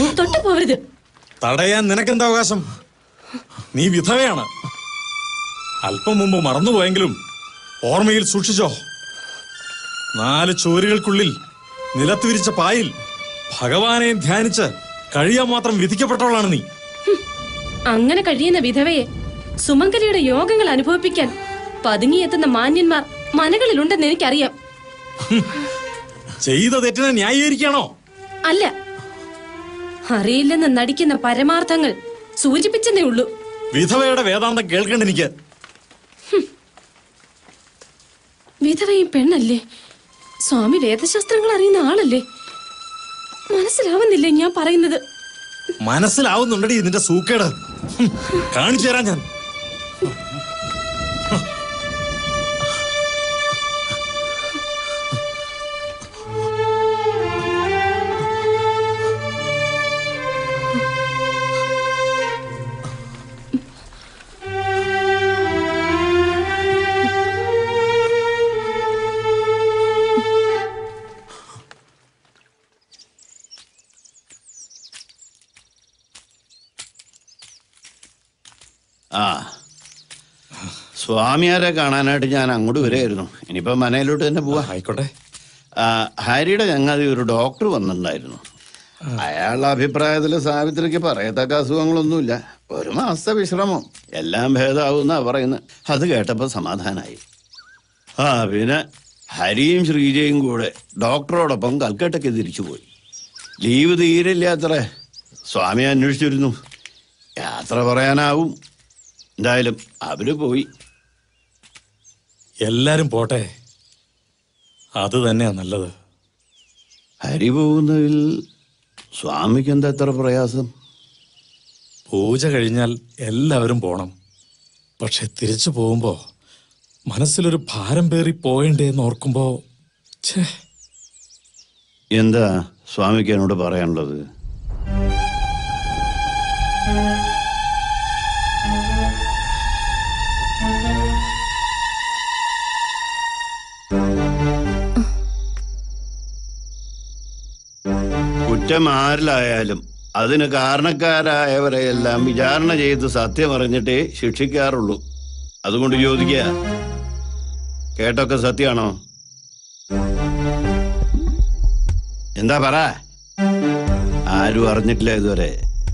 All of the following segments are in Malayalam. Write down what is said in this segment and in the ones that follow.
തൊട്ടു പോവരുത് തടയാൻ നിനക്കെന്താ അവകാശം നീ വിധവയാണ് അല്പം മുമ്പ് മറന്നുപോയെങ്കിലും ഓർമ്മയിൽ സൂക്ഷിച്ചോ നാല് ചോരുകൾക്കുള്ളിൽ നിലത്ത് വിരിച്ച പായിൽ ഭഗവാനെ ധ്യാനിച്ച് കഴിയാൻ മാത്രം വിധിക്കപ്പെട്ടവളാണ് നീ അങ്ങനെ കഴിയുന്ന വിധവയെ സുമംഗലിയുടെ യോഗങ്ങൾ അനുഭവിപ്പിക്കാൻ പതുങ്ങിയെത്തുന്ന മാന്യന്മാർ മനകളിലുണ്ടെന്ന് എനിക്കറിയാം ചെയ്ത തെറ്റിനെ ന്യായീകരിക്കാണോ അല്ല അറിയില്ലെന്ന് നടിക്കുന്ന പരമാർത്ഥങ്ങൾ സൂചിപ്പിച്ചെന്നേ ഉള്ളൂ വിധവയുടെ വേദാന്തം കേൾക്കണ്ട എനിക്ക് വിധവയും പെണ്ണല്ലേ സ്വാമി വേദശാസ്ത്രങ്ങൾ അറിയുന്ന ആളല്ലേ മനസ്സിലാവുന്നില്ലേ ഞാൻ പറയുന്നത് മനസ്സിലാവുന്നുണ്ടടി ഇതിന്റെ സൂക്കേട് ഹും, കാണിച്ചു തരാം ഞാൻ ആ സ്വാമിയാരെ കാണാനായിട്ട് ഞാൻ അങ്ങോട്ട് വരികയായിരുന്നു ഇനിയിപ്പോ മനയിലോട്ട് തന്നെ പോവാ ആയിക്കോട്ടെ ആ, ഹാരിയുടെ ചങ്ങാതി ഒരു ഡോക്ടർ വന്നിട്ടുണ്ടായിരുന്നു അയാളുടെ അഭിപ്രായത്തിൽ സാവിത്രിക്ക് പറയത്തക്ക അസുഖങ്ങളൊന്നുമില്ല ഒരു മാസത്തെ വിശ്രമം എല്ലാം ഭേദമാവുന്ന പറയുന്നത് അത് കേട്ടപ്പോൾ സമാധാനമായി ആ പിന്നെ ഹരിയും ശ്രീജയും കൂടെ ഡോക്ടറോടൊപ്പം കൽക്കട്ടയ്ക്ക് തിരിച്ചുപോയി ലീവ് തീരില്ല അത്ര സ്വാമി അന്വേഷിച്ചിരുന്നു യാത്ര പറയാനാവും എന്തായാലും അവര് പോയി എല്ലാരും പോട്ടെ അത് തന്നെയാ നല്ലത് ഹരി പോകുന്നതിൽ സ്വാമിക്ക് എന്താ എത്ര പ്രയാസം പൂജ കഴിഞ്ഞാൽ എല്ലാവരും പോണം പക്ഷെ തിരിച്ചു പോകുമ്പോ മനസ്സിലൊരു ഭാരം പേറി പോയണ്ടേന്ന് ഓർക്കുമ്പോ ഛേ എന്താ സ്വാമിക്ക് എന്നോട് പറയാനുള്ളത് കുറ്റം ആരിലായാലും അതിന് കാരണക്കാരായവരെയെല്ലാം വിചാരണ ചെയ്ത് സത്യം അറിഞ്ഞിട്ടേ ശിക്ഷിക്കാറുള്ളൂ അതുകൊണ്ട് ചോദിക്കുക കേട്ടൊക്കെ സത്യമാണോ എന്താ പറ ആരും അറിഞ്ഞിട്ടില്ല ഇതുവരെ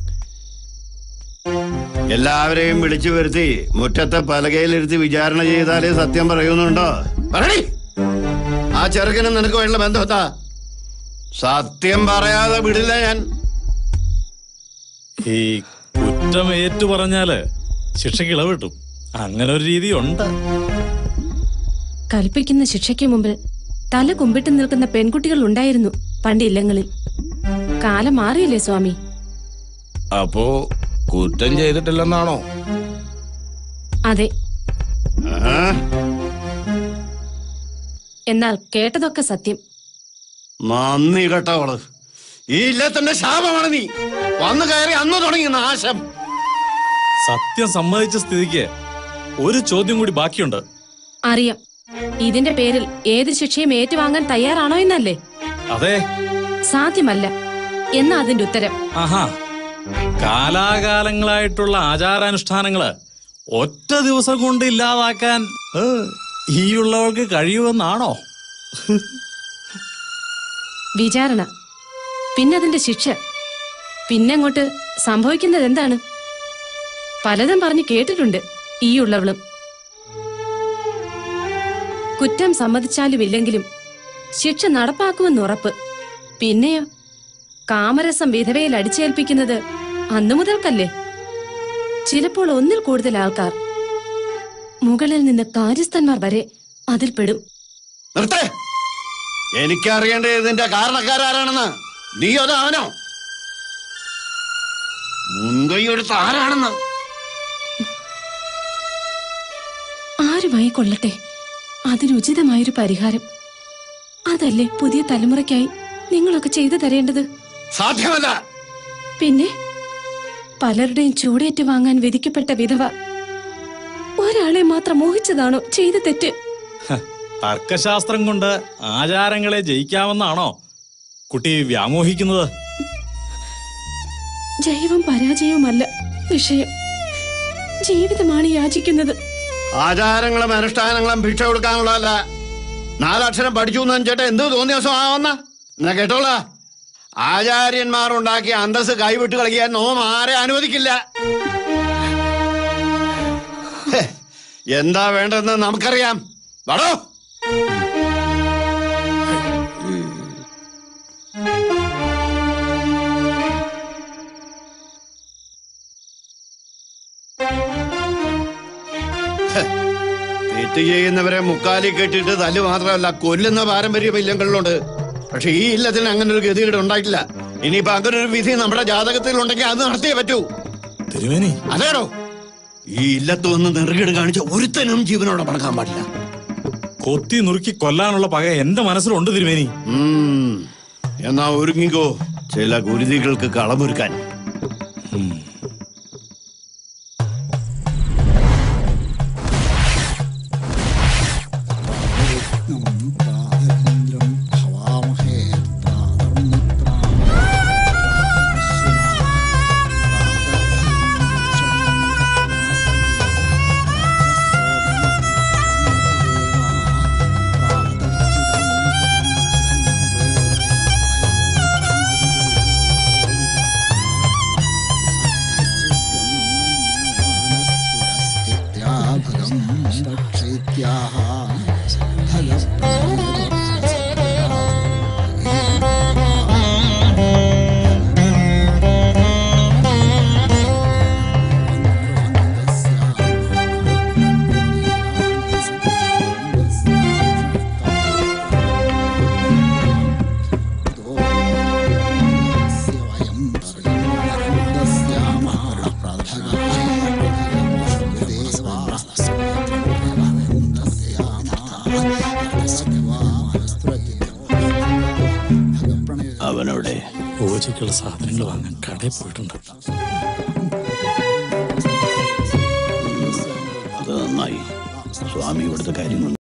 എല്ലാവരെയും വിളിച്ചു വരുത്തി മുറ്റത്തെ പലകയിലിരുത്തി വിചാരണ ചെയ്താലേ സത്യം പറയുന്നുണ്ടോ പറയടി ആ ചെറുക്കനും നിനക്ക് വേണ്ട ബന്ധത്താ സത്യം പറയാതെ വിടില്ല ഞാൻ ഈ കുറ്റം ഏറ്റു പറഞ്ഞാല് ശിക്ഷയ്ക്ക് ഇളവ് കിട്ടും അങ്ങനെ ഒരു രീതി ഉണ്ട് കൽപ്പിക്കുന്ന ശിക്ഷയ്ക്ക് മുമ്പിൽ തല കുമ്പിട്ട് നിൽക്കുന്ന പെൺകുട്ടികൾ ഉണ്ടായിരുന്നു പണ്ട് ഇല്ലങ്ങളിൽ കാലം മാറിയില്ലേ സ്വാമി അപ്പോ കുറ്റം ചെയ്തിട്ടില്ലെന്നാണോ അതെ ആ, എന്നാൽ കേട്ടതൊക്കെ സത്യം നന്ദി കേട്ടവള് ഈ ഇല്ലത്തിന്റെ ശാപമാണ് നീ വന്നു കയറി അന്ന് തുടങ്ങി നാശം സത്യം സമ്മതിച്ച സ്ഥിതിക്ക് ഒരു ചോദ്യം കൂടി ബാക്കിയുണ്ട് അറിയാം ഇതിന്റെ പേരിൽ ഏത് ശിക്ഷയും ഏറ്റുവാങ്ങാൻ തയ്യാറാണോ എന്നല്ലേ അതെ സാധ്യമല്ല എന്നാ അതിന്റെ ഉത്തരം ആഹാ കാലാകാലങ്ങളായിട്ടുള്ള ആചാരാനുഷ്ഠാനങ്ങള് ഒറ്റ ദിവസം കൊണ്ട് ഇല്ലാതാക്കാൻ ഏ, ഈ ഉള്ളവൾക്ക് കഴിയുമെന്നാണോ വിചാരണ പിന്നതിന്റെ ശിക്ഷ പിന്നങ്ങോട്ട് സംഭവിക്കുന്നത് എന്താണ് പലതും പറഞ്ഞു കേട്ടിട്ടുണ്ട് ഈ ഉള്ളവളും കുറ്റം സമ്മതിച്ചാലും ഇല്ലെങ്കിലും ശിക്ഷ നടപ്പാക്കുമെന്ന് ഉറപ്പ് പിന്നെയോ കാമരസം വിധവയിൽ അടിച്ചേൽപ്പിക്കുന്നത് അന്നു മുതൽക്കല്ലേ ചിലപ്പോൾ ഒന്നിൽ കൂടുതൽ ആൾക്കാർ മുകളിൽ നിന്ന് കാര്യസ്ഥന്മാർ വരെ അതിൽ പെടും നിർത്തേ എനിക്കറിയേണ്ടത് ഇതിന്റെ കാരണക്കാരാരാണെന്ന് നീ അതോ അവനോ മുൻകൈ എടുത്ത് ആരാണെന്ന് ആരുമായി കൊള്ളട്ടെ അതിനുചിതമായൊരു പരിഹാരം അതല്ലേ പുതിയ തലമുറയ്ക്കായി നിങ്ങളൊക്കെ ചെയ്തു തരേണ്ടത് സാധ്യമല്ല പിന്നെ പലരുടെയും ചൂടേറ്റ് വാങ്ങാൻ വിധിക്കപ്പെട്ട വിധവ ഒരാളെ മാത്രം മോഹിച്ചതാണോ ചെയ്ത തെറ്റ് ഹ, തർക്കശാസ്ത്രം കൊണ്ട് ആചാരങ്ങളെ ജയിക്കാമെന്നാണോ കുട്ടി വ്യാമോഹിക്കുന്നത് ജൈവം പരാജയവുമല്ല വിഷയം ജീവിതമാണ് യാചിക്കുന്നത് ആചാരങ്ങളും അനുഷ്ഠാനങ്ങളും ഭിക്ഷ കൊടുക്കാനുള്ളതല്ല നാലക്ഷരം പഠിച്ചു എന്ന് വെച്ചിട്ട് എന്ത് തോന്നിയ ദിവസം ആവുന്ന എന്നാ കേട്ടോളാ ആചാര്യന്മാർ ഉണ്ടാക്കിയ അന്തസ് കൈവിട്ട് കളിക്കാൻ നോം ആരെ അനുവദിക്കില്ല ഹെ, എന്താ വേണ്ടതെന്ന് നമുക്കറിയാം വടോ തെറ്റ് ചെയ്യുന്നവരെ മുക്കാലി കെട്ടിട്ട് തല്ല് മാത്രമല്ല കൊല്ലുന്ന പാരമ്പര്യം ഇല്ലങ്ങളിലുണ്ട് പക്ഷെ ഈ ഇല്ലത്തിന് അങ്ങനെ ഒരു ഗതികേട് ഉണ്ടായിട്ടില്ല ഇനിയിപ്പോ അങ്ങനെ ഒരു വിധി നമ്മുടെ ജാതകത്തിൽ ഉണ്ടെങ്കിൽ അത് നടത്തിയേ പറ്റൂ തിരുമേനി അതേടോ ഈ ഇല്ലത്ത് വന്ന് നെറുകേട് കാണിച്ച ഒരുത്തനും ജീവനോടെ മടക്കാൻ പാടില്ല കൊത്തി നുറുക്കി കൊല്ലാനുള്ള പക എന്റെ മനസ്സിലുണ്ട് തിരുമേനി ഉം. എന്നാ ഒരുങ്ങിക്കോ ചില ഗുരുതികൾക്ക് കളമൊരുക്കാൻ പ്രാതരീന്ദ്രം ഭവാമഹേ പ്രാതർമിത്രാം അവനവിടെ പൂജയ്ക്കുള്ള സാധനങ്ങൾ വാങ്ങാൻ കടയിൽ പോയിട്ടുണ്ട് അത് നന്നായി സ്വാമി ഇവിടുത്തെ കാര്യങ്ങൾ